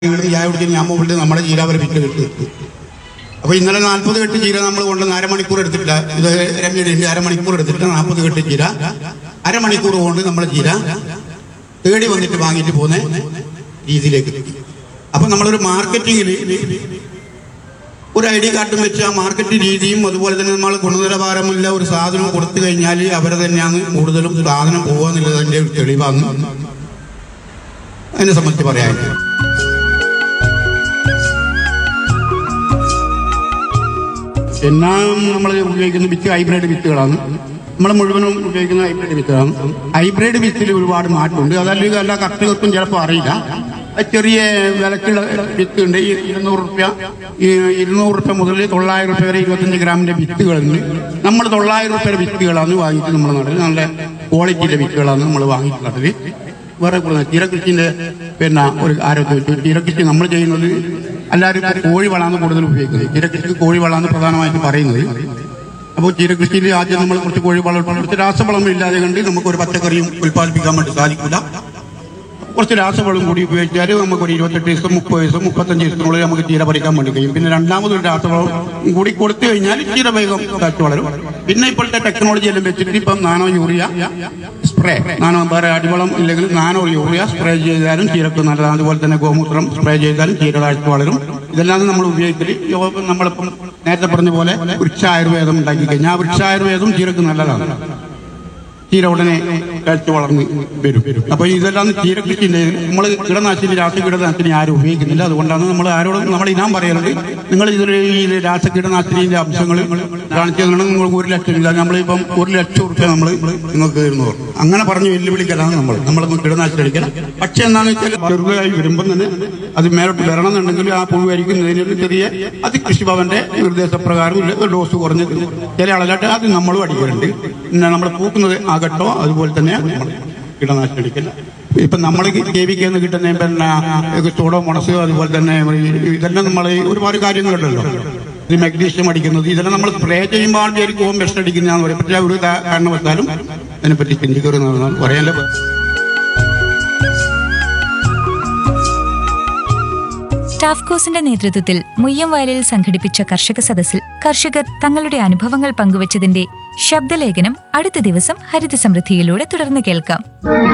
ഇവിടെ ചായ കുടിച്ച് ഞാൻ പോയിട്ട് നമ്മുടെ ചീര അവർ വിറ്റ് കിട്ടും അപ്പൊ ഇന്നലെ നാൽപ്പത് കെട്ട് ചീര നമ്മൾ കൊണ്ടുവന്ന് അരമണിക്കൂർ എടുത്തിട്ടില്ല ഇത് രമ്യയുടെ അരമണിക്കൂർ എടുത്തിട്ട് നാൽപ്പത് കെട്ട് ചീര അരമണിക്കൂർ കൊണ്ട് നമ്മൾ ചീര തേടി വന്നിട്ട് വാങ്ങിയിട്ട് പോകുന്ന രീതിയിലേക്ക് എത്തി അപ്പൊ നമ്മളൊരു മാർക്കറ്റിങ്ങിൽ ഒരു ഐ ഡി കാർഡും വെച്ച് ആ മാർക്കറ്റ് രീതിയും അതുപോലെ തന്നെ നമ്മൾ ഗുണനിലവാരമുള്ള ഒരു സാധനം കൊടുത്തു കഴിഞ്ഞാൽ അവരെ തന്നെയാണ് കൂടുതലും സാധനം പോകാന്നുള്ളതിന്റെ ഒരു തെളിവാണ് അതിനെ സംബന്ധിച്ച് പറയാനുള്ളത് പിന്നെ നമ്മൾ ഉപയോഗിക്കുന്ന വിത്ത് ഹൈബ്രിഡ് വിത്തുകളാണ് നമ്മൾ മുഴുവനും ഉപയോഗിക്കുന്ന ഹൈബ്രിഡ് വിത്തുകളാണ് ഹൈബ്രിഡ് വിത്തിൽ ഒരുപാട് മാറ്റമുണ്ട് അതല്ലെങ്കിൽ എല്ലാ കർഷകർക്കും ചിലപ്പോൾ അറിയില്ല അത് ചെറിയ വിലക്കുള്ള വിത്ത് ഉണ്ട് ഈ ഇരുന്നൂറ് റുപ്യ ഈ ഇരുന്നൂറ് റുപ്യ മുതൽ തൊള്ളായിരം റുപ്യ വരെ ഇരുപത്തഞ്ച് ഗ്രാമിന്റെ വിത്തുകളുണ്ട് നമ്മൾ തൊള്ളായിരം റുപ്യ വിത്തുകളാണ് വാങ്ങിയിട്ട് നമ്മൾ നടൽ നല്ല ക്വാളിറ്റിയിലെ വിത്തുകളാണ് നമ്മൾ വാങ്ങിയിട്ട് നടൽ വേറെ കൂടുതൽ ചീരകൃഷിന്റെ പിന്നെ ഒരു ആരോഗ്യം ചീരകൃഷി നമ്മൾ ചെയ്യുന്നത് എല്ലാവരും ഇപ്പോൾ കോഴി വളമാണ് കൂടുതൽ ഉപയോഗിക്കുന്നത് ചീരകൃഷിക്ക് കോഴി വളമാണ് പ്രധാനമായിട്ട് പറയുന്നത് അപ്പോൾ ചീരകൃഷിയിൽ ആദ്യം നമ്മൾ കുറച്ച് കോഴി വളം ഉൾപ്പെടെ കുറച്ച് രാസവളം ഇല്ലാതെ കണ്ട് നമുക്ക് ഒരു പച്ചക്കറിയും ഉൽപ്പാദിപ്പിക്കാൻ വേണ്ടി സാധിക്കില്ല കുറച്ച് രാസവളം കൂടി ഉപയോഗിച്ചാൽ നമുക്ക് ഒരു ഇരുപത്തെട്ട് ദിവസം മുപ്പത് ദിവസം മുപ്പത്തഞ്ച് ദിവസത്തിനുള്ളിൽ നമുക്ക് ചീര പറിക്കാൻ വേണ്ടി കഴിയും പിന്നെ രണ്ടാമതൊരു രാസവളം കൂടി കൊടുത്തു കഴിഞ്ഞാൽ ചീര വേഗം കാച്ചു വളരും പിന്നെ ഇപ്പോഴത്തെ ടെക്നോളജി എല്ലാം വെച്ചിട്ട് ഇപ്പം നാനോ യൂറിയ സ്പ്രേ നാനോ വേറെ അടിവളം ഇല്ലെങ്കിൽ നാനോ യൂറിയ സ്പ്രേ ചെയ്താലും ചീരക്ക് നല്ലതാണ് അതുപോലെ തന്നെ ഗോമൂത്രം സ്പ്രേ ചെയ്താലും ചീര കാഴ്ച വളരും ഇതെല്ലാം നമ്മൾ ഉപയോഗിക്കല് യോ- നമ്മളിപ്പം നേരത്തെ പറഞ്ഞ പോലെ വൃക്ഷായുർവേദം ഉണ്ടാക്കി കഴിഞ്ഞാൽ ആ വൃക്ഷായുർവേദം ചീരക്ക് നല്ലതാണ് ചീര ഉടനെ കഴിച്ച് വളർന്ന് വരും അപ്പൊ ഇതെല്ലാം ചീര കൃഷിന്റെ നമ്മൾ കീടനാശിനി രാസ കീടനാശിനി ആരും ഉപയോഗിക്കുന്നില്ല അതുകൊണ്ടാണ് നമ്മൾ ആരോടും നമ്മൾ ഇനാം പറയുന്നത് നിങ്ങൾ ഇതിൽ ഈ രാസ കീടനാശിനിന്റെ അംശങ്ങൾ കാണിച്ചതാണ് നിങ്ങൾക്ക് ഒരു ലക്ഷം ഇല്ല നമ്മളിപ്പം ഒരു ലക്ഷം റുപ്യ നമ്മൾ നിങ്ങൾക്ക് തരുന്നു അങ്ങനെ പറഞ്ഞ് വെല്ലുവിളിക്കലാണ് നമ്മൾ നമ്മൾ കീടനാശിനി അടിക്കണം പക്ഷെ എന്താണെന്ന് വെച്ചാൽ ചെറുതായി വരുമ്പോൾ തന്നെ അത് മേലോട്ട് വരണം എന്നുണ്ടെങ്കിൽ ആ പുഴു അരിക്കുന്നതിന് ചെറിയ അത് കൃഷിഭവന്റെ നിർദ്ദേശപ്രകാരം ഇല്ല, ഒരു ഡോസ് കുറഞ്ഞ് ചില ആളുകളുടെ അത് നമ്മളും അടിക്കലുണ്ട് പിന്നെ നമ്മൾ പൂക്കുന്നത് ആകട്ടോ അതുപോലെ തന്നെ നമ്മൾ കീടനാശിനി അടിക്കില്ല ഇപ്പൊ നമ്മൾ ജൈവിക്കെന്ന് കിട്ടുന്ന പിന്നെ സോഡോ മൊണസ് അതുപോലെ തന്നെ ഈ ഇതെല്ലാം നമ്മൾ ഒരുപാട് കാര്യങ്ങളുണ്ടല്ലോ ഇത് മഗ്നീഷ്യം അടിക്കുന്നത് ഇതെല്ലാം നമ്മൾ സ്പ്രേ ചെയ്യുമ്പോൾ വിചാരിക്കും ബെസ്റ്റ് അടിക്കുന്നതാന്ന് പറയും പക്ഷേ ഒരു കാ- കാരണവശാലും അതിനെപ്പറ്റി ചിന്തിക്കരുതെന്നാണ് പറയാൻ്റെ ടാഫ്കോസിന്റെ നേതൃത്വത്തിൽ മുയ്യംവയലിൽ സംഘടിപ്പിച്ച കർഷക സദസ്സിൽ കർഷകർ തങ്ങളുടെ അനുഭവങ്ങൾ പങ്കുവച്ചതിന്റെ ശബ്ദലേഖനം അടുത്ത ദിവസം ഹരിത സമൃദ്ധിയിലൂടെ തുടർന്ന് കേൾക്കാം